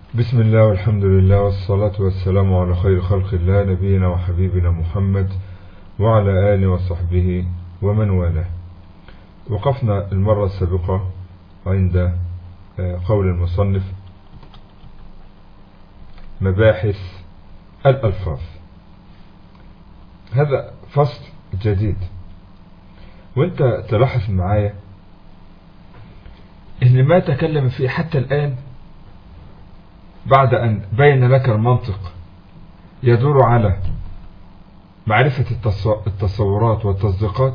بسم الله والحمد لله والصلاة والسلام على خير خلق الله نبينا وحبيبنا محمد وعلى آله وصحبه ومن والاه وقفنا المرة السابقة عند قول المصنف مباحث الألفاظ هذا فصل جديد وانت تلاحظ معايا ان ما تكلم فيه حتى الآن بعد أن بين لك المنطق يدور على معرفة التصورات والتصديقات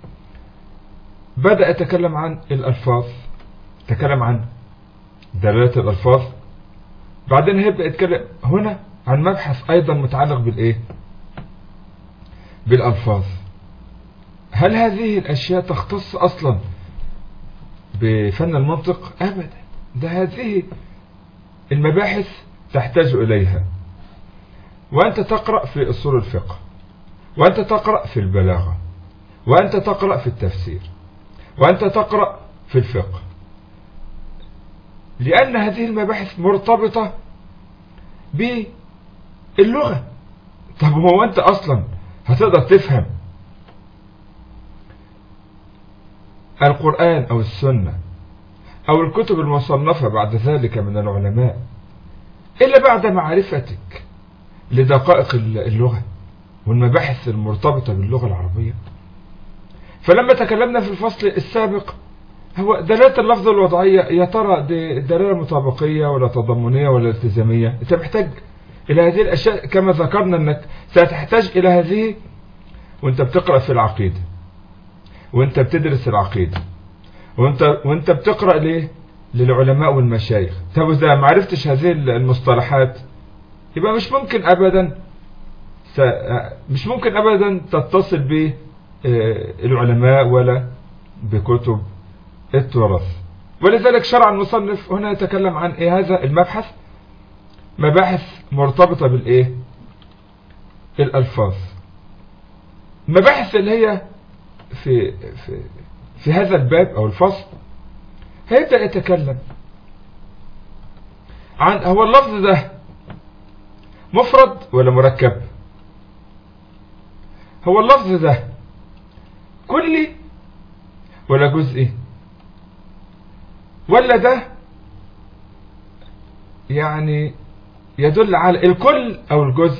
بدأ يتكلم عن الألفاظ تكلم عن دلالات الألفاظ بعدين هيبدأ يتكلم هنا عن مبحث أيضا متعلق بالإيه بالألفاظ هل هذه الأشياء تختص أصلا بفن المنطق أبدا ده هذه المباحث تحتاج إليها وأنت تقرأ في أصول الفقه وأنت تقرأ في البلاغة وأنت تقرأ في التفسير وأنت تقرأ في الفقه لأن هذه المباحث مرتبطة باللغة طب هو أنت أصلا هتقدر تفهم القرآن أو السنة أو الكتب المصنفة بعد ذلك من العلماء إلا بعد معرفتك لدقائق اللغة والمباحث المرتبطة باللغة العربية فلما تكلمنا في الفصل السابق هو دلالة اللفظ الوضعية يا ترى دي دلالة مطابقية ولا تضمنية ولا التزامية انت محتاج الى هذه الاشياء كما ذكرنا انك ستحتاج الى هذه وانت بتقرأ في العقيدة وانت بتدرس العقيدة وانت, وانت بتقرأ ليه للعلماء والمشايخ طب اذا ما عرفتش هذه المصطلحات يبقى مش ممكن ابدا مش ممكن ابدا تتصل بالعلماء ولا بكتب التراث ولذلك شرع المصنف هنا يتكلم عن ايه هذا المبحث مباحث مرتبطة بالايه الالفاظ مباحث اللي هي في, في, في هذا الباب او الفصل هيبدأ يتكلم عن هو اللفظ ده مفرد ولا مركب هو اللفظ ده كلي ولا جزئي ولا ده يعني يدل على الكل او الجزء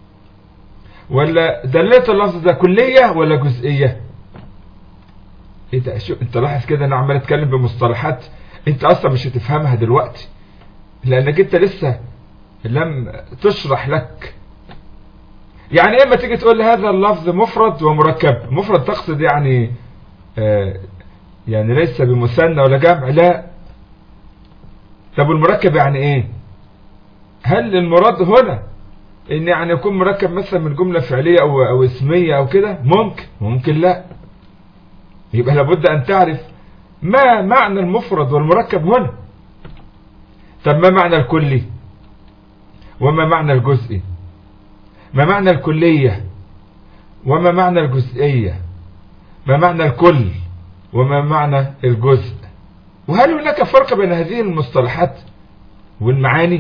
ولا دلالة اللفظ ده كلية ولا جزئية ايه ده شو انت لاحظ كده انا عمال اتكلم بمصطلحات انت اصلا مش هتفهمها دلوقتي لانك انت لسه لم تشرح لك يعني اما تيجي تقول هذا اللفظ مفرد ومركب مفرد تقصد يعني آه يعني ليس بمثنى ولا جمع لا طب المركب يعني ايه هل المراد هنا ان يعني يكون مركب مثلا من جملة فعلية او, أو اسمية او كده ممكن ممكن لا يبقى لابد ان تعرف ما معنى المفرد والمركب هنا طب ما معنى الكلي وما معنى الجزئي ما معنى الكلية وما معنى الجزئية ما معنى الكل وما معنى الجزء وهل هناك فرق بين هذه المصطلحات والمعاني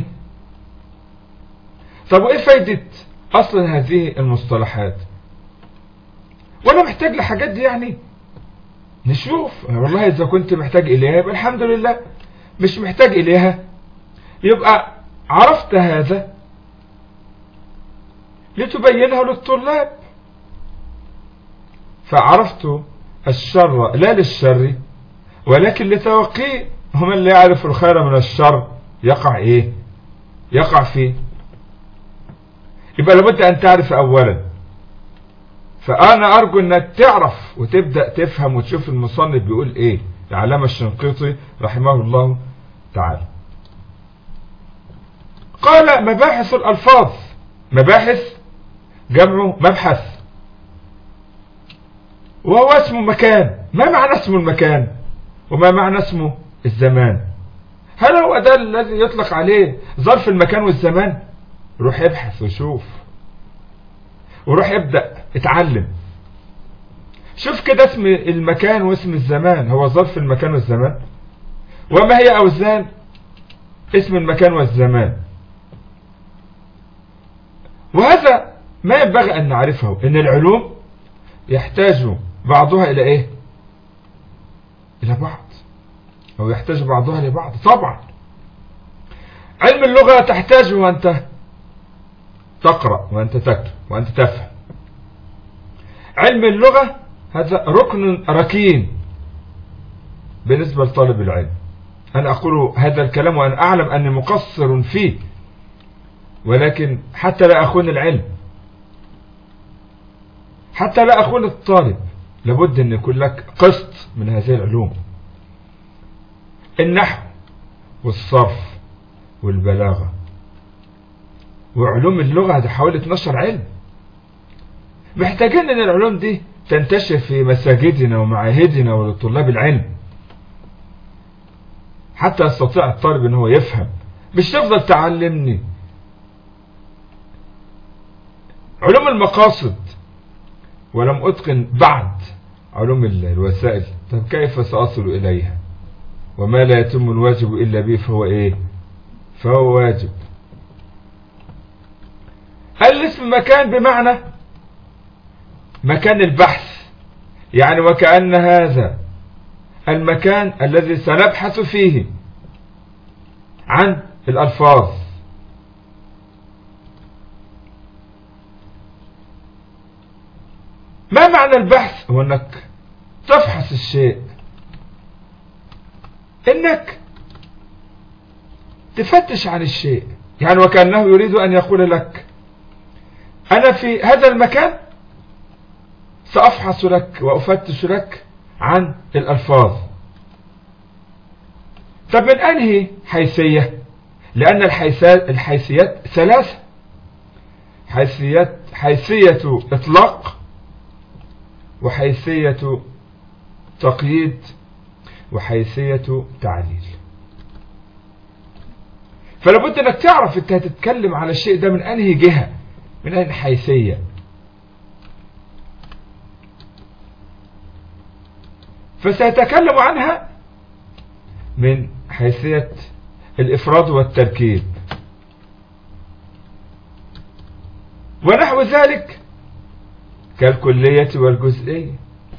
طب وايه فايدة اصلا هذه المصطلحات وانا محتاج لحاجات دي يعني نشوف والله اذا كنت محتاج اليها يبقى الحمد لله مش محتاج اليها يبقى عرفت هذا لتبينه للطلاب فعرفت الشر لا للشر ولكن لتوقيه هم اللي يعرف الخير من الشر يقع ايه يقع فيه يبقى لابد ان تعرف اولا فانا ارجو انك تعرف وتبدأ تفهم وتشوف المصنف بيقول ايه العلامة الشنقيطي رحمه الله تعالى قال مباحث الالفاظ مباحث جمع مبحث وهو اسم مكان ما معنى اسم المكان وما معنى اسمه الزمان هل هو ده الذي يطلق عليه ظرف المكان والزمان روح ابحث وشوف وروح ابدأ اتعلم شوف كده اسم المكان واسم الزمان هو ظرف المكان والزمان وما هي أوزان اسم المكان والزمان وهذا ما ينبغي أن نعرفه إن العلوم يحتاج بعضها إلى إيه إلى بعض أو يحتاج بعضها لبعض طبعا علم اللغة تحتاج وأنت تقرأ وأنت تكتب وأنت تفهم علم اللغة هذا ركن ركين بالنسبة لطالب العلم أنا أقول هذا الكلام وأنا أعلم أني مقصر فيه ولكن حتى لا أخون العلم حتى لا أخون الطالب لابد أن يكون لك قسط من هذه العلوم النحو والصرف والبلاغة وعلوم اللغة ده حوالي 12 علم محتاجين ان العلوم دي تنتشر في مساجدنا ومعاهدنا ولطلاب العلم حتى يستطيع الطالب ان هو يفهم مش تفضل تعلمني علوم المقاصد ولم اتقن بعد علوم الوسائل طب كيف سأصل اليها وما لا يتم الواجب الا به فهو ايه فهو واجب الاسم مكان بمعنى مكان البحث يعني وكأن هذا المكان الذي سنبحث فيه عن الألفاظ ما معنى البحث هو انك تفحص الشيء انك تفتش عن الشيء يعني وكأنه يريد ان يقول لك انا في هذا المكان سأفحص لك وأفتش لك عن الألفاظ طب من أنهي حيثية لأن الحيثيات ثلاثة حيثيات حيثية إطلاق وحيثية تقييد وحيثية تعليل فلابد انك تعرف انت هتتكلم على الشيء ده من انهي جهة من انهي حيثية فسيتكلم عنها من حيثية الإفراد والتركيب ونحو ذلك كالكلية والجزئية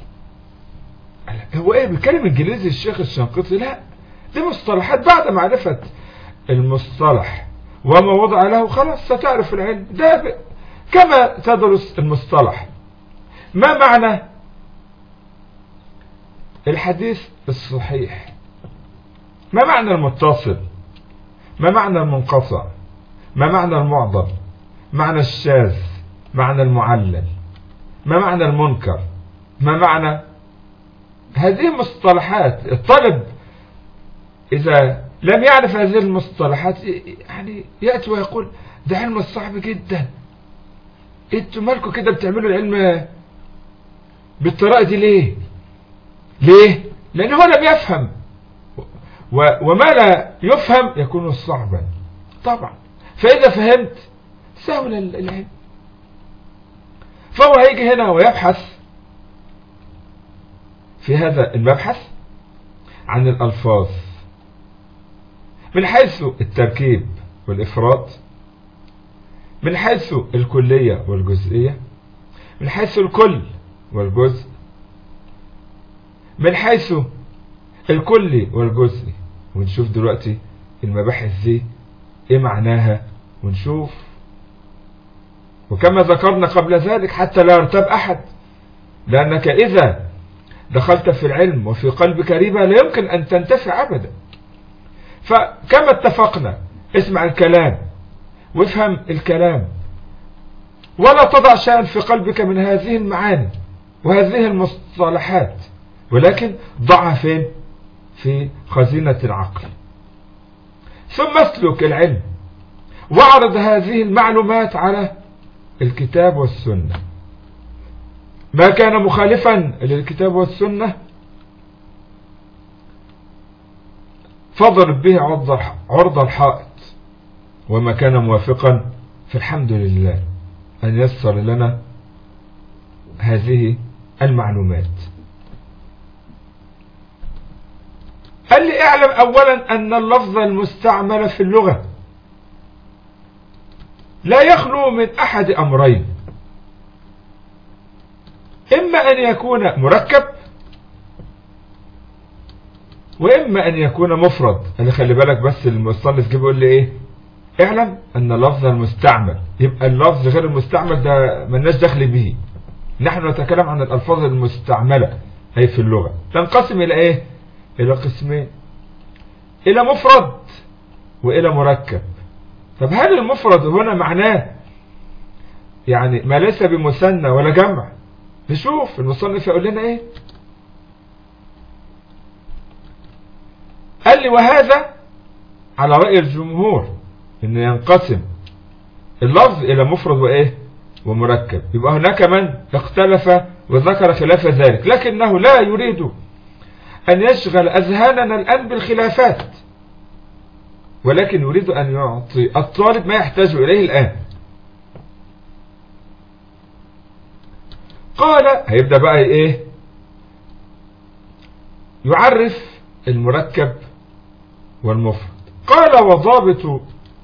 هو ايه بيتكلم انجليزي الشيخ الشنقيطي لا دي مصطلحات بعد معرفة المصطلح وما وضع له خلاص ستعرف العلم ده كما تدرس المصطلح ما معنى الحديث الصحيح ما معنى المتصل ما معنى المنقطع ما معنى المعضل معنى الشاذ معنى المعلل ما معنى المنكر ما معنى هذه المصطلحات الطالب إذا لم يعرف هذه المصطلحات يعني يأتي ويقول ده علم صعب جدا انتوا مالكم كده بتعملوا العلم بالطريقة دي ليه ليه لأنه هو لم يفهم وما لا يفهم يكون صعبا طبعا فإذا فهمت سهل العلم فهو هيجي هنا ويبحث في هذا المبحث عن الألفاظ من حيث التركيب والإفراد من حيث الكلية والجزئية من حيث الكل والجزء من حيث الكلي والجزئي ونشوف دلوقتي المباحث دي ايه معناها ونشوف وكما ذكرنا قبل ذلك حتى لا يرتاب احد لانك اذا دخلت في العلم وفي قلبك ريبة لا يمكن ان تنتفع ابدا فكما اتفقنا اسمع الكلام وافهم الكلام ولا تضع شيئا في قلبك من هذه المعاني وهذه المصطلحات ولكن ضعها فين في خزينة العقل ثم اسلك العلم واعرض هذه المعلومات على الكتاب والسنة ما كان مخالفا للكتاب والسنة فاضرب به عرض الحائط وما كان موافقا فالحمد لله أن يسر لنا هذه المعلومات قال لي اعلم اولا ان اللفظ المستعمل في اللغة لا يخلو من أحد أمرين إما أن يكون مركب وإما أن يكون مفرد اللي خلي بالك بس المصنف جيب يقول لي إيه اعلم أن اللفظ المستعمل يبقى اللفظ غير المستعمل ده ملناش دخل به نحن نتكلم عن الألفاظ المستعملة أي في اللغة تنقسم إلى إيه إلى قسمين إلى مفرد وإلى مركب طب هل المفرد هنا معناه يعني ما ليس بمثنى ولا جمع نشوف المصنف يقول لنا ايه قال لي وهذا على رأي الجمهور ان ينقسم اللفظ الى مفرد وايه ومركب يبقى هناك من اختلف وذكر خلاف ذلك لكنه لا يريد ان يشغل اذهاننا الان بالخلافات ولكن يريد ان يعطي الطالب ما يحتاج اليه الان قال هيبدأ بقى ايه يعرف المركب والمفرد قال وضابط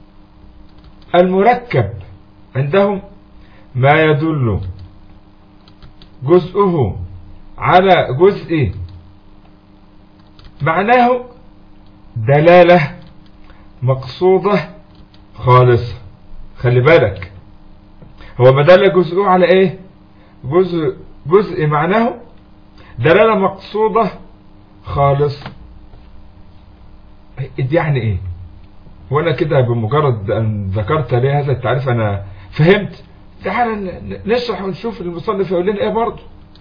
المركب عندهم ما يدل جزءه على جزء معناه دلالة مقصودة خالصة خلي بالك هو ما دل جزءه على ايه جزء جزء معناه دلالة مقصودة خالص دي يعني ايه وانا كده بمجرد ان ذكرت لي هذا التعريف انا فهمت تعال نشرح ونشوف المصنف يقول لنا ايه برضه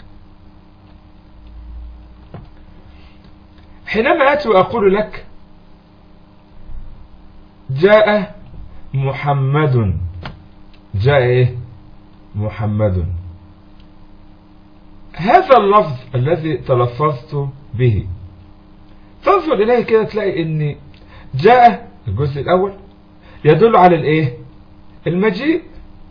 حينما اتي واقول لك جاء محمد جاء ايه محمد هذا اللفظ الذي تلفظت به تنظر إليه كده تلاقي ان جاء الجزء الأول يدل على الايه المجيء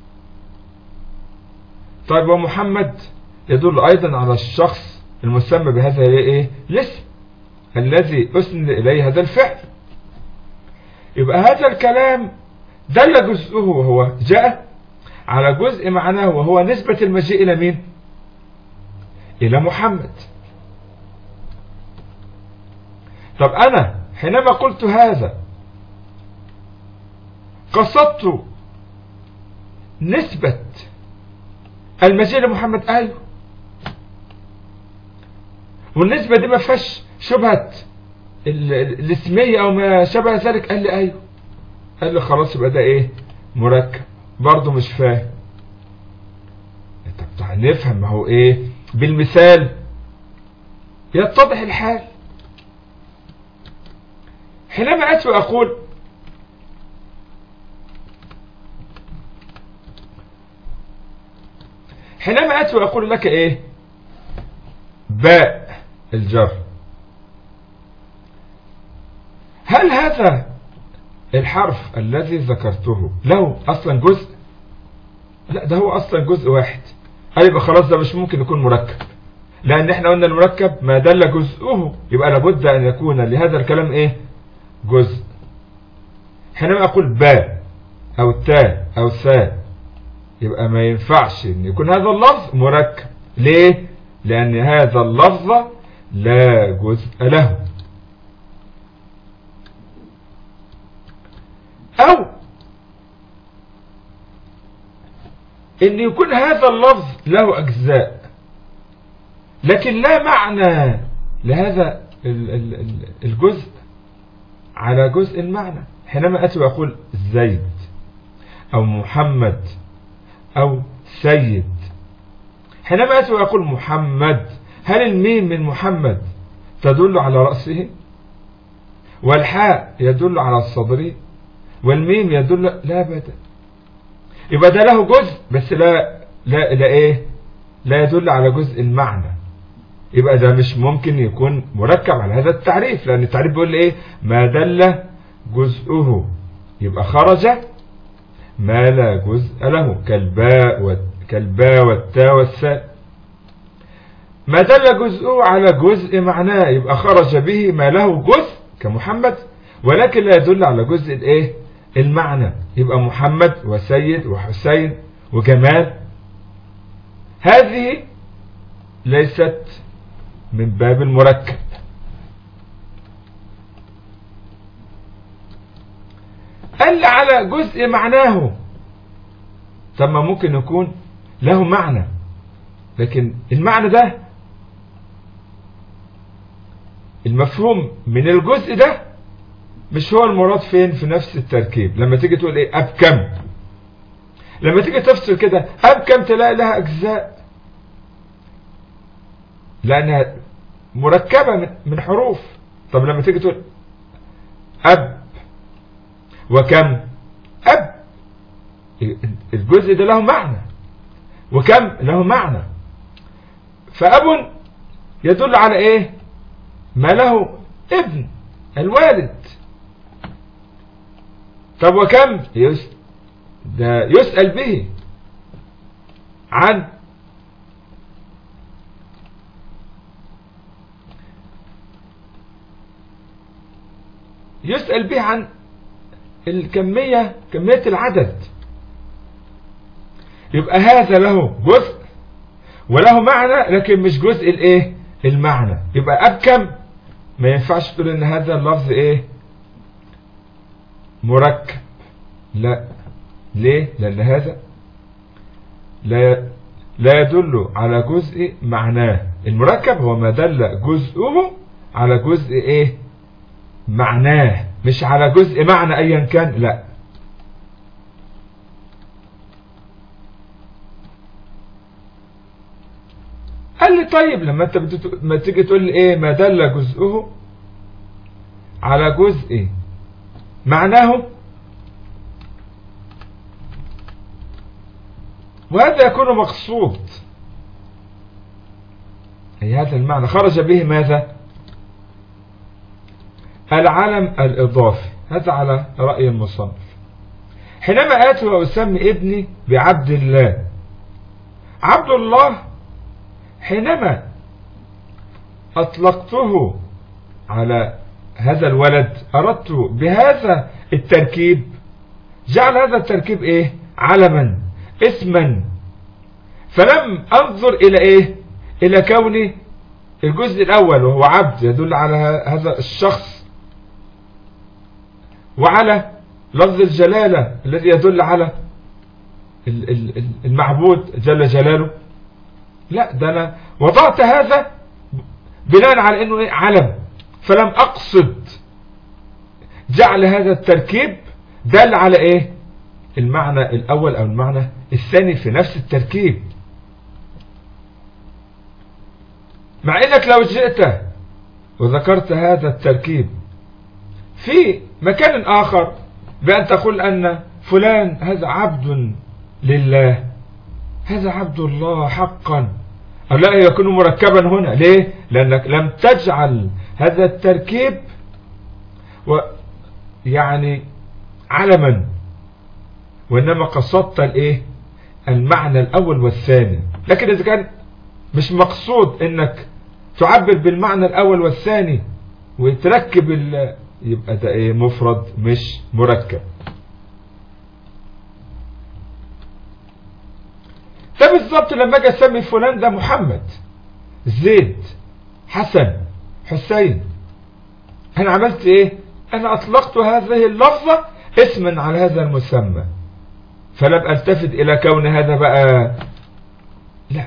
طيب ومحمد يدل أيضا على الشخص المسمى بهذا الايه الاسم الذي أسند إليه هذا الفعل يبقى هذا الكلام دل جزءه وهو جاء على جزء معناه وهو نسبة المجيء إلى مين إلى محمد طب أنا حينما قلت هذا قصدت نسبة المجيء لمحمد أيوه والنسبة دي ما فيهاش شبهة الاسمية أو ما شبه ذلك قال لي أيوه قال لي خلاص يبقى ده إيه مركب برضه مش فاهم طب نفهم ما هو إيه بالمثال يتضح الحال حينما أتي وأقول حينما أتي وأقول لك إيه باء الجر هل هذا الحرف الذي ذكرته له أصلا جزء لا ده هو أصلا جزء واحد قال يبقى خلاص ده مش ممكن يكون مركب لأن احنا قلنا المركب ما دل جزءه يبقى لابد أن يكون لهذا الكلام إيه جزء حينما أقول باء أو تاء أو ثاء يبقى ما ينفعش أن يكون هذا اللفظ مركب ليه لأن هذا اللفظ لا جزء له أو أن يكون هذا اللفظ له أجزاء لكن لا معنى لهذا الجزء على جزء المعنى حينما أتي وأقول زيد أو محمد أو سيد حينما أتي وأقول محمد هل الميم من محمد تدل على رأسه والحاء يدل على الصدر والميم يدل لا أبدا يبقى ده له جزء بس لا لا لا ايه لا يدل على جزء المعنى يبقى ده مش ممكن يكون مركب على هذا التعريف لأن التعريف بيقول ايه ما دل جزءه يبقى خرج ما لا جزء له كالباء كالباء والتاء والساء ما دل جزءه على جزء معناه يبقى خرج به ما له جزء كمحمد ولكن لا يدل على جزء الايه المعنى يبقى محمد وسيد وحسين وجمال هذه ليست من باب المركب قال على جزء معناه طب ما ممكن يكون له معنى لكن المعنى ده المفهوم من الجزء ده مش هو المراد فين في نفس التركيب لما تيجي تقول ايه اب كم لما تيجي تفصل كده اب كم تلاقي لها اجزاء لانها مركبة من حروف طب لما تيجي تقول اب وكم اب الجزء ده له معنى وكم له معنى فاب يدل على ايه ما له ابن الوالد طب وكم يس ده يسأل به عن يسأل به عن الكمية كمية العدد يبقى هذا له جزء وله معنى لكن مش جزء الايه المعنى يبقى ابكم ما ينفعش تقول ان هذا اللفظ ايه مركب لا ليه لان هذا لا لا يدل على جزء معناه المركب هو ما دل جزءه على جزء ايه معناه مش على جزء معنى ايا كان لا قال لي طيب لما انت بتت... ما تيجي تقول لي ايه ما دل جزءه على جزء معناه وهذا يكون مقصود أي هذا المعنى خرج به ماذا العلم الإضافي هذا على رأي المصنف حينما آتي وأسمي ابني بعبد الله عبد الله حينما أطلقته على هذا الولد أردت بهذا التركيب جعل هذا التركيب إيه علما اسما فلم أنظر إلى إيه إلى كون الجزء الأول وهو عبد يدل على هذا الشخص وعلى لفظ الجلالة الذي يدل على المعبود جل جلاله لا ده أنا وضعت هذا بناء على أنه إيه علم فلم أقصد جعل هذا التركيب دل على إيه المعنى الأول أو المعنى الثاني في نفس التركيب مع انك لو جئت وذكرت هذا التركيب في مكان آخر بأن تقول أن فلان هذا عبد لله هذا عبد الله حقا أو لا يكون مركبا هنا ليه لأنك لم تجعل هذا التركيب و يعني علما وإنما قصدت الايه المعنى الأول والثاني لكن إذا كان مش مقصود إنك تعبر بالمعنى الأول والثاني وتركب يبقى ده ايه مفرد مش مركب ده بالظبط لما اجي اسمي فلان ده محمد زيد حسن حسين انا عملت ايه انا اطلقت هذه اللفظة اسما على هذا المسمى فلم التفت الى كون هذا بقى لا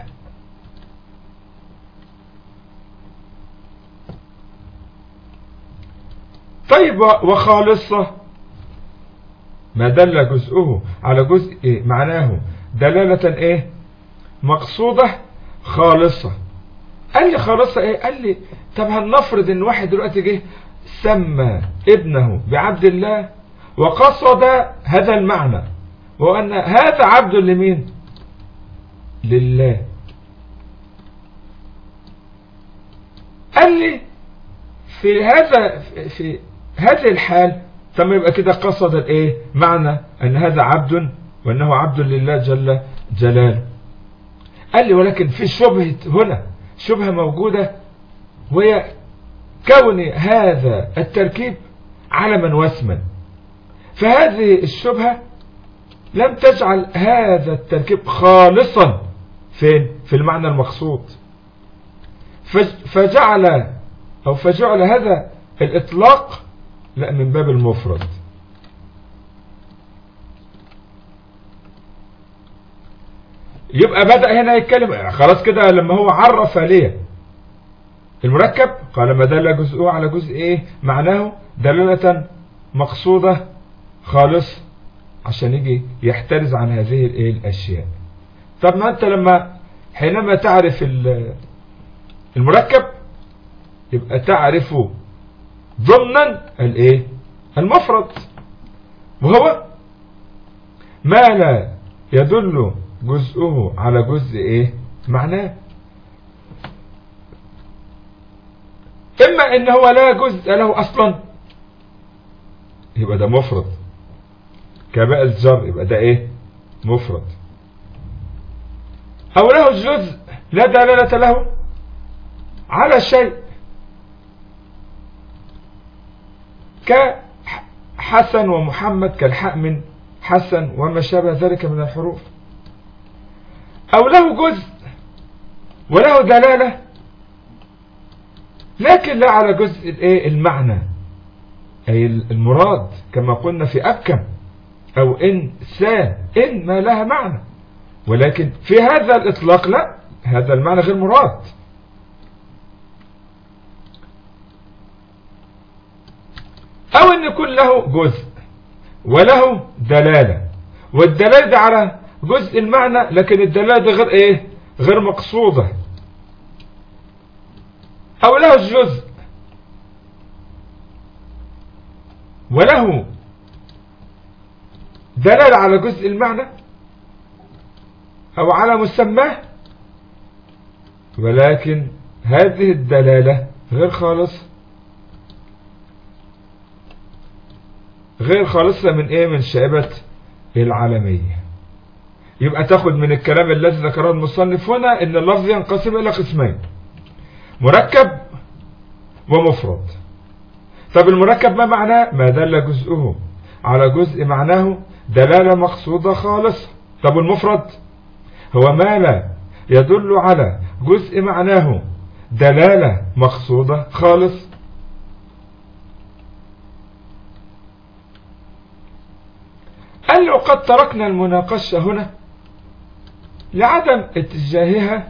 طيب وخالصة ما دل جزءه على جزء إيه؟ معناه دلالة ايه مقصودة خالصة قال لي خالصة ايه قال لي طب هنفرض ان واحد دلوقتي جه سمى ابنه بعبد الله وقصد هذا المعنى وأن هذا عبد لمين لله قال لي في هذا في هذه الحال ثم يبقى كده قصد الايه معنى ان هذا عبد وانه عبد لله جل جلاله قال لي ولكن في شبهة هنا شبهة موجودة وهي كون هذا التركيب علما واسما فهذه الشبهة لم تجعل هذا التركيب خالصا فين في المعنى المقصود فجعل أو فجعل هذا الإطلاق لا من باب المفرد يبقى بدأ هنا يتكلم خلاص كده لما هو عرف ليه المركب قال ما دل جزءه على جزء ايه معناه دلالة مقصودة خالص عشان يجي يحترز عن هذه الايه الاشياء طب ما انت لما حينما تعرف المركب يبقى تعرف ضمنا الايه المفرد وهو ما لا يدل جزءه على جزء ايه معناه اما ان هو لا جزء له اصلا يبقى ده مفرد كباء الجر يبقى ده ايه مفرد او له جزء لا دلالة له على شيء كحسن ومحمد كالحاء من حسن وما شابه ذلك من الحروف او له جزء وله دلالة لكن لا على جزء الايه المعنى اي المراد كما قلنا في ابكم او انسان ان ما لها معنى ولكن في هذا الاطلاق لا هذا المعنى غير مراد او ان يكون له جزء وله دلالة والدلالة دي على جزء المعنى لكن الدلالة دي غير ايه غير مقصودة او له جزء وله دلالة على جزء المعنى او على مسماه ولكن هذه الدلالة غير خالص غير خالصة من ايه من شائبة العالمية يبقى تاخد من الكلام الذي ذكره المصنف هنا ان اللفظ ينقسم الى قسمين مركب ومفرد طب المركب ما معناه ما دل جزءه على جزء معناه دلالة مقصودة خالصة طب المفرد هو ما لا يدل على جزء معناه دلالة مقصودة خالص قال له قد تركنا المناقشة هنا لعدم اتجاهها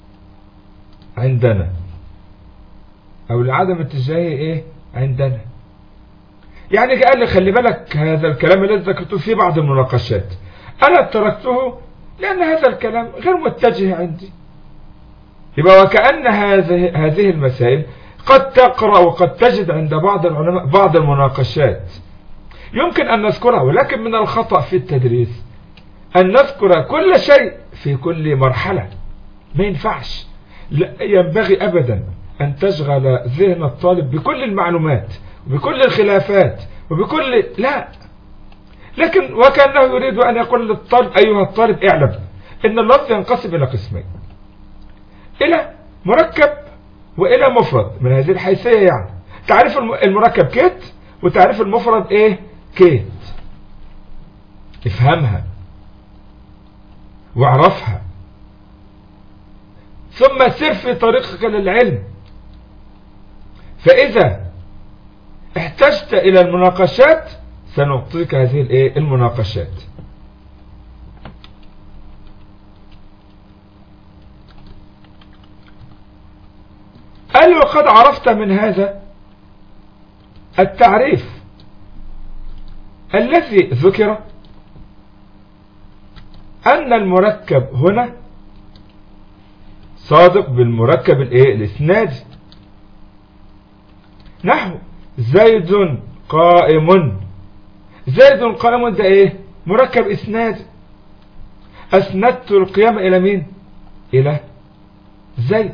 عندنا او لعدم اتجاهه ايه عندنا يعني قال لي خلي بالك هذا الكلام الذي ذكرته في بعض المناقشات انا تركته لان هذا الكلام غير متجه عندي يبقى وكأن هذه هذه المسائل قد تقرأ وقد تجد عند بعض العلماء بعض المناقشات يمكن أن نذكرها ولكن من الخطأ في التدريس أن نذكر كل شيء في كل مرحلة ما ينفعش لا ينبغي أبدا أن تشغل ذهن الطالب بكل المعلومات وبكل الخلافات وبكل لا لكن وكأنه يريد أن يقول للطالب أيها الطالب اعلم إن اللفظ ينقسم إلى قسمين إلى مركب وإلى مفرد من هذه الحيثية يعني تعرف المركب كيت وتعرف المفرد إيه كيت افهمها واعرفها ثم سر في طريقك للعلم فإذا احتجت إلى المناقشات سنعطيك هذه الايه المناقشات قال وقد عرفت من هذا التعريف الذي ذكر أن المركب هنا صادق بالمركب الايه الاسنادي نحو زيد قائم زيد قائم ده ايه مركب اسنادي اسندت القيام الى مين الى زيد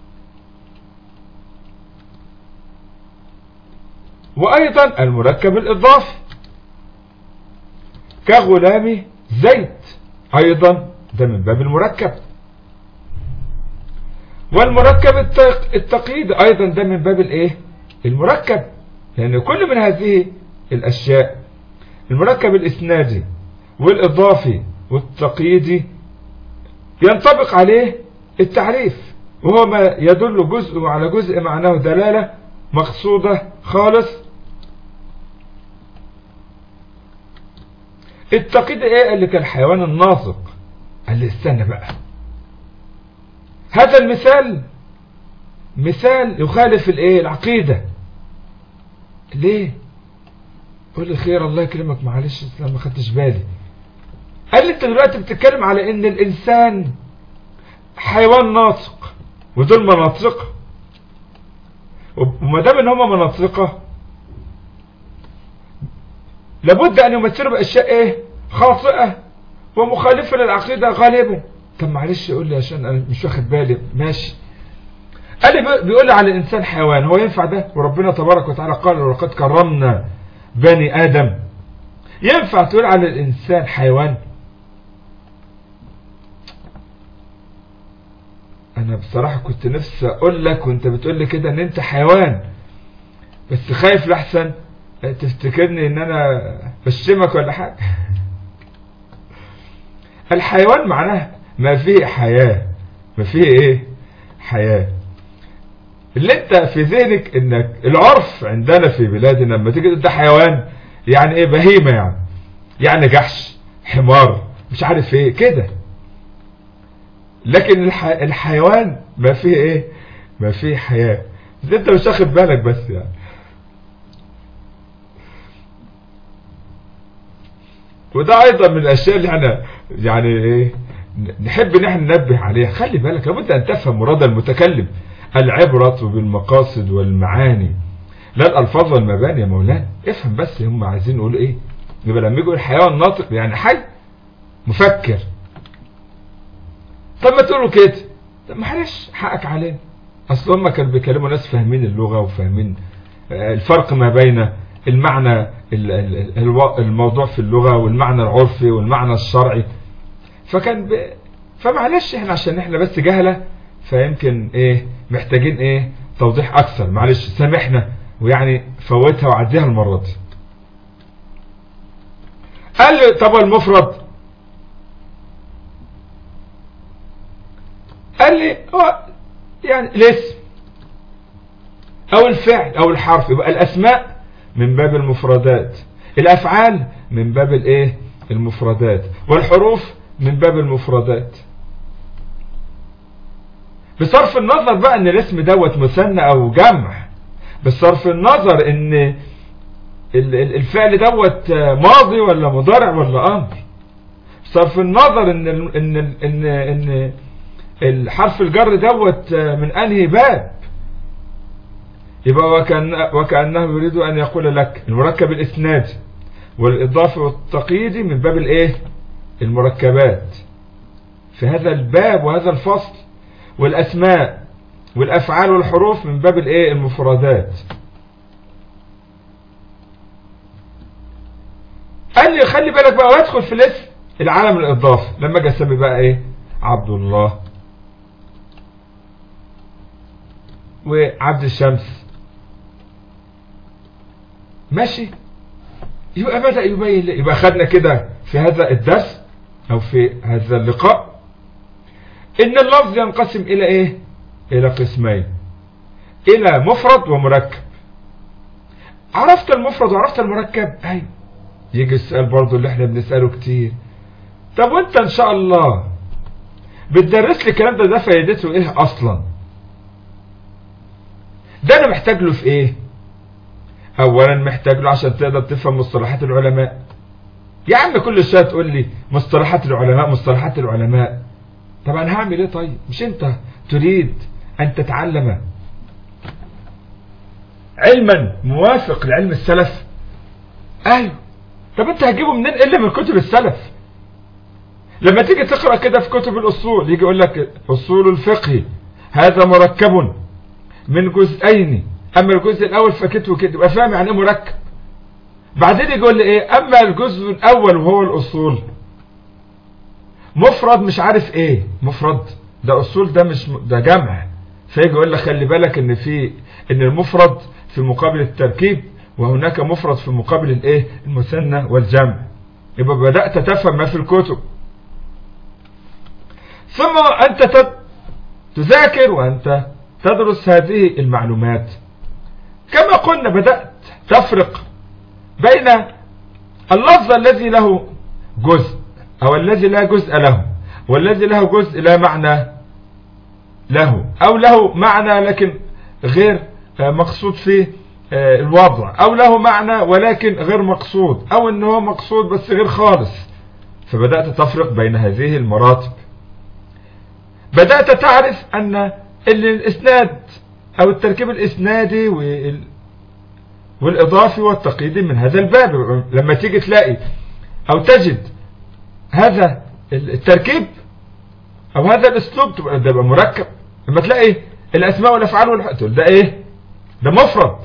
وايضا المركب الاضافي كغلام زيد ايضا ده من باب المركب والمركب التقييد ايضا ده من باب الايه المركب لان يعني كل من هذه الاشياء المركب الاسنادي والاضافي والتقييدي ينطبق عليه التعريف وهو ما يدل جزء على جزء معناه دلالة مقصودة خالص التقييد ايه قال لك الحيوان الناطق قال لي استنى بقى هذا المثال مثال يخالف الايه العقيدة ليه قول لي خير الله يكرمك معلش انا ما خدتش بالي قال لي انت دلوقتي بتتكلم على ان الانسان حيوان ناطق ودول مناطقه وما دام ان هم مناطقه لابد ان يمثلوا باشياء ايه خاطئه ومخالفه للعقيده غالبا طب معلش يقول لي عشان انا مش واخد بالي ماشي قال لي بيقول لي على الانسان حيوان هو ينفع ده وربنا تبارك وتعالى قال ولقد كرمنا بني ادم ينفع تقول على الانسان حيوان انا بصراحة كنت نفسي اقول لك وانت بتقول لي كده ان انت حيوان بس خايف لحسن تفتكرني ان انا بشتمك ولا حاجة الحيوان معناه ما فيه حياة ما فيه ايه حياة اللي انت في ذهنك انك العرف عندنا في بلادنا لما تيجي ده حيوان يعني ايه بهيمة يعني يعني جحش حمار مش عارف ايه كده لكن الح... الحيوان ما فيه ايه ما فيه حياة انت مش واخد بالك بس يعني وده ايضا من الاشياء اللي احنا يعني ايه نحب ان احنا ننبه عليها خلي بالك لابد ان تفهم مراد المتكلم العبرة بالمقاصد والمعاني لا الالفاظ والمباني يا مولانا افهم بس هم عايزين يقولوا ايه يبقى لما يقول الحيوان ناطق يعني حي مفكر طب ما تقولوا كده طب معلش حقك علينا اصل هم كانوا بيكلموا ناس فاهمين اللغة وفاهمين الفرق ما بين المعنى الموضوع في اللغة والمعنى العرفي والمعنى الشرعي فكان ب... فمعلش احنا عشان احنا بس جهلة فيمكن ايه محتاجين ايه توضيح اكثر معلش سامحنا ويعني فوتها وعديها المرة دي قال لي طب المفرد قال لي هو يعني الاسم او الفعل او الحرف يبقى الاسماء من باب المفردات الافعال من باب الايه المفردات والحروف من باب المفردات بصرف النظر بقى ان الاسم دوت مثنى او جمع بصرف النظر ان الفعل دوت ماضي ولا مضارع ولا امر بصرف النظر ان ان ان ان الحرف الجر دوت من انهي باب يبقى وكأن وكأنه يريد ان يقول لك المركب الاسنادي والاضافي والتقييدي من باب الايه المركبات في هذا الباب وهذا الفصل والاسماء والافعال والحروف من باب الايه المفردات قال لي خلي بالك بقى وادخل في الاسم العالم الاضافي لما اجي اسمي بقى ايه عبد الله وعبد الشمس ماشي يبقى بدأ يبين يبقى خدنا كده في هذا الدرس او في هذا اللقاء ان اللفظ ينقسم الى ايه الى قسمين الى مفرد ومركب عرفت المفرد وعرفت المركب ايوه يجي السؤال برضو اللي احنا بنسأله كتير طب وانت ان شاء الله بتدرس لي الكلام ده ده فايدته ايه اصلا ده انا محتاج له في ايه اولا محتاج له عشان تقدر تفهم مصطلحات العلماء يا عم كل شويه تقول لي مصطلحات العلماء مصطلحات العلماء طب انا هعمل ايه طيب مش انت تريد ان تتعلم علما موافق لعلم السلف ايوه طب انت هتجيبه منين الا من كتب السلف لما تيجي تقرا كده في كتب الاصول يجي يقول لك اصول الفقه هذا مركب من جزئين اما الجزء الاول فكته كده يبقى فاهم يعني ايه مركب بعدين يقول لي ايه اما الجزء الاول وهو الاصول مفرد مش عارف ايه مفرد ده اصول ده مش ده جمع فيجي يقول لك خلي بالك ان في ان المفرد في مقابل التركيب وهناك مفرد في مقابل الايه المثنى والجمع يبقى بدأت تفهم ما في الكتب ثم أنت تذاكر وأنت تدرس هذه المعلومات كما قلنا بدأت تفرق بين اللفظ الذي له جزء أو الذي لا جزء له والذي له جزء لا معنى له أو له معنى لكن غير مقصود في الوضع أو له معنى ولكن غير مقصود أو أنه مقصود بس غير خالص فبدأت تفرق بين هذه المراتب بدأت تعرف أن الإسناد أو التركيب الإسنادي والإضافي والتقييدي من هذا الباب لما تيجي تلاقي أو تجد هذا التركيب أو هذا الأسلوب تبقى ده مركب لما تلاقي الأسماء والأفعال والحقول ده إيه ده مفرد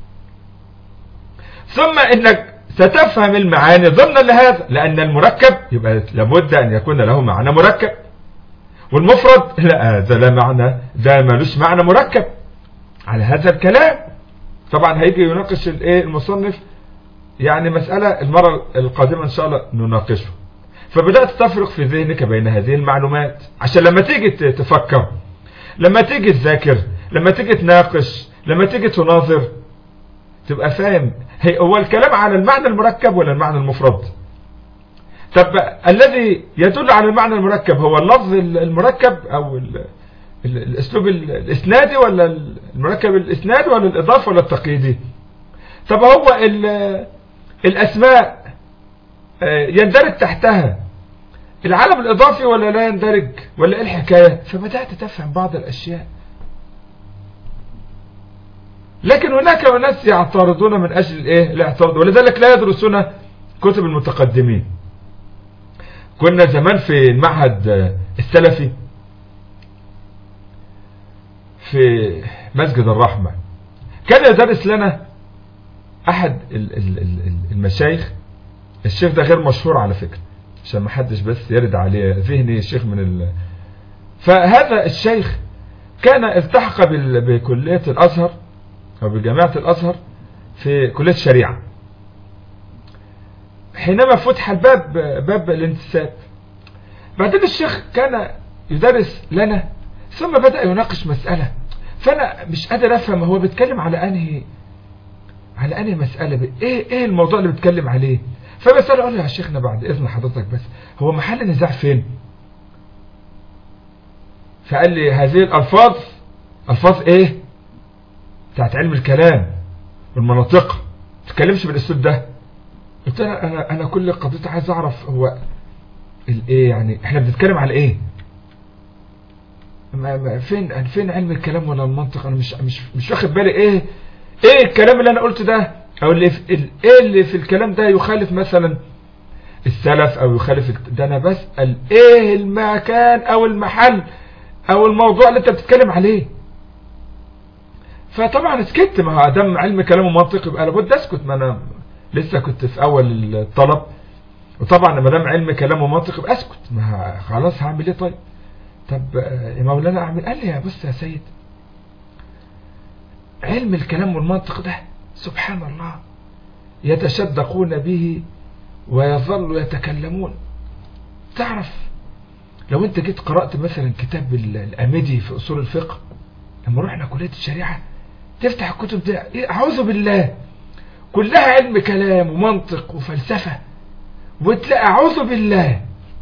ثم إنك ستفهم المعاني ضمن لهذا لأن المركب يبقى لابد أن يكون له معنى مركب والمفرد لا هذا لا معنى ده ملوش معنى مركب على هذا الكلام طبعا هيجي يناقش الايه المصنف يعني مسألة المرة القادمة ان شاء الله نناقشه فبدأت تفرق في ذهنك بين هذه المعلومات عشان لما تيجي تفكر لما تيجي تذاكر لما تيجي تناقش لما تيجي تناظر تبقى فاهم هي هو الكلام على المعنى المركب ولا المعنى المفرد طب الذي يدل على المعنى المركب هو اللفظ المركب او الاسلوب الاسنادي ولا المركب الاسنادي ولا الاضافه ولا التقييدي طب هو الاسماء يندرج تحتها العالم الاضافي ولا لا يندرج ولا ايه الحكايه فبدات تفهم بعض الاشياء لكن هناك ناس يعترضون من اجل الايه الاعتراض ولذلك لا يدرسون كتب المتقدمين كنا زمان في المعهد السلفي في مسجد الرحمة كان يدرس لنا احد المشايخ الشيخ ده غير مشهور على فكرة عشان ما حدش بس يرد عليه ذهني الشيخ من ال... فهذا الشيخ كان التحق بكلية الازهر او بجامعة الازهر في كلية الشريعة حينما فتح الباب باب الانتساب بعدين الشيخ كان يدرس لنا ثم بدأ يناقش مسألة فأنا مش قادر أفهم هو بيتكلم على أنهي على أنهي مسألة ب... إيه إيه الموضوع اللي بيتكلم عليه فبسأله أقول له يا شيخنا بعد إذن حضرتك بس هو محل النزاع فين فقال لي هذه الألفاظ ألفاظ إيه بتاعت علم الكلام والمناطق ما تتكلمش بالأسلوب ده قلت له أنا أنا كل قضيتي عايز أعرف هو الإيه يعني إحنا بنتكلم على إيه فين فين علم الكلام ولا المنطق انا مش مش مش واخد بالي ايه ايه الكلام اللي انا قلته ده او اللي في ايه اللي في الكلام ده يخالف مثلا السلف او يخالف ده انا بسال ايه المكان او المحل او الموضوع اللي انت بتتكلم عليه فطبعا سكت ما هو دام علم كلام ومنطق يبقى لابد اسكت ما انا لسه كنت في اول الطلب وطبعا ما دام علم كلام ومنطق يبقى اسكت ما خلاص هعمل ايه طيب طب يا مولانا اعمل قال لي يا بص يا سيد علم الكلام والمنطق ده سبحان الله يتشدقون به ويظل يتكلمون تعرف لو انت جيت قرأت مثلا كتاب الأمدي في أصول الفقه لما رحنا كلية الشريعة تفتح الكتب دي أعوذ بالله كلها علم كلام ومنطق وفلسفة وتلاقي أعوذ بالله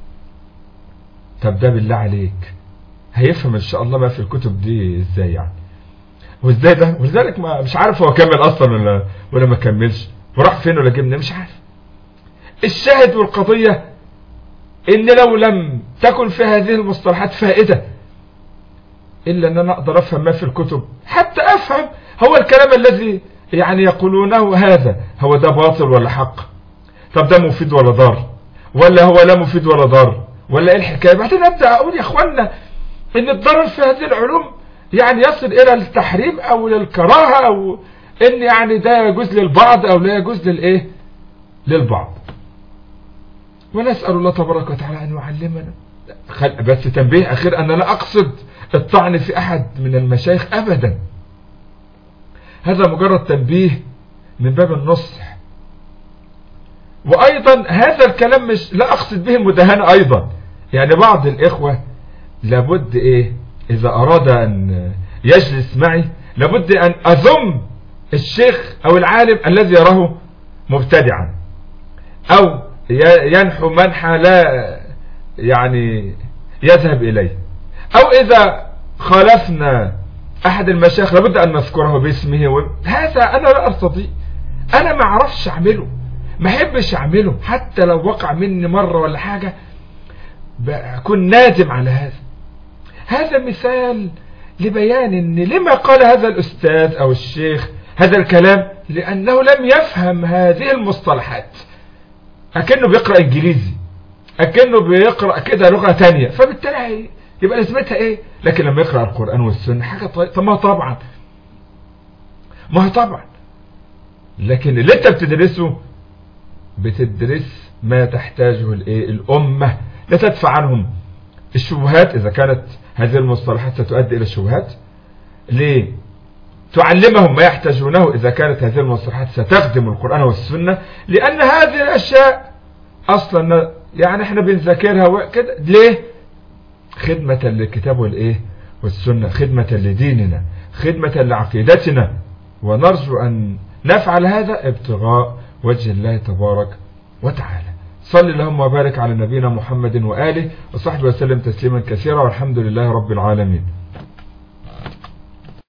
طب ده بالله عليك هيفهم ان شاء الله ما في الكتب دي ازاي يعني وازاي ده ولذلك ما مش عارف هو كمل اصلا ولا ولا ما كملش وراح فين ولا جبنا مش عارف الشاهد والقضية ان لو لم تكن في هذه المصطلحات فائدة الا ان انا اقدر افهم ما في الكتب حتى افهم هو الكلام الذي يعني يقولونه هذا هو ده باطل ولا حق طب ده مفيد ولا ضار ولا هو لا مفيد ولا ضار ولا ايه الحكاية بعدين ابدأ اقول يا اخوانا ان الضرر في هذه العلوم يعني يصل الى التحريم او للكراهة او ان يعني ده يجوز للبعض او لا يجوز للايه للبعض ونسأل الله تبارك وتعالى ان يعلمنا بس تنبيه اخير ان لا اقصد الطعن في احد من المشايخ ابدا هذا مجرد تنبيه من باب النصح وأيضا هذا الكلام مش لا أقصد به المدهنة أيضا يعني بعض الإخوة لابد إيه إذا أراد أن يجلس معي لابد أن أذم الشيخ أو العالم الذي يراه مبتدعا أو ينحو منحى لا يعني يذهب إليه أو إذا خالفنا أحد المشايخ لابد أن نذكره باسمه و... هذا أنا لا أرتضي أنا ما أعرفش أعمله ما أحبش أعمله حتى لو وقع مني مرة ولا حاجة بكون نادم على هذا هذا مثال لبيان ان لما قال هذا الأستاذ أو الشيخ هذا الكلام لأنه لم يفهم هذه المصطلحات أكنه بيقرأ إنجليزي أكنه بيقرأ كده لغة تانية فبالتالي يبقى لازمتها إيه لكن لما يقرأ القرآن والسنة حاجة طيب طب ما طبعا ما هو طبعا لكن اللي انت بتدرسه بتدرس ما تحتاجه الايه الأمة لتدفع عنهم الشبهات إذا كانت هذه المصطلحات ستؤدي إلى الشبهات ليه تعلمهم ما يحتاجونه إذا كانت هذه المصطلحات ستخدم القرآن والسنة لأن هذه الأشياء أصلا يعني احنا بنذاكرها كده ليه خدمة للكتاب والإيه والسنة خدمة لديننا خدمة لعقيدتنا ونرجو أن نفعل هذا ابتغاء وجه الله تبارك وتعالى صلى اللهم وبارك على نبينا محمد وآله وصحبه وسلم تسليما كثيرا والحمد لله رب العالمين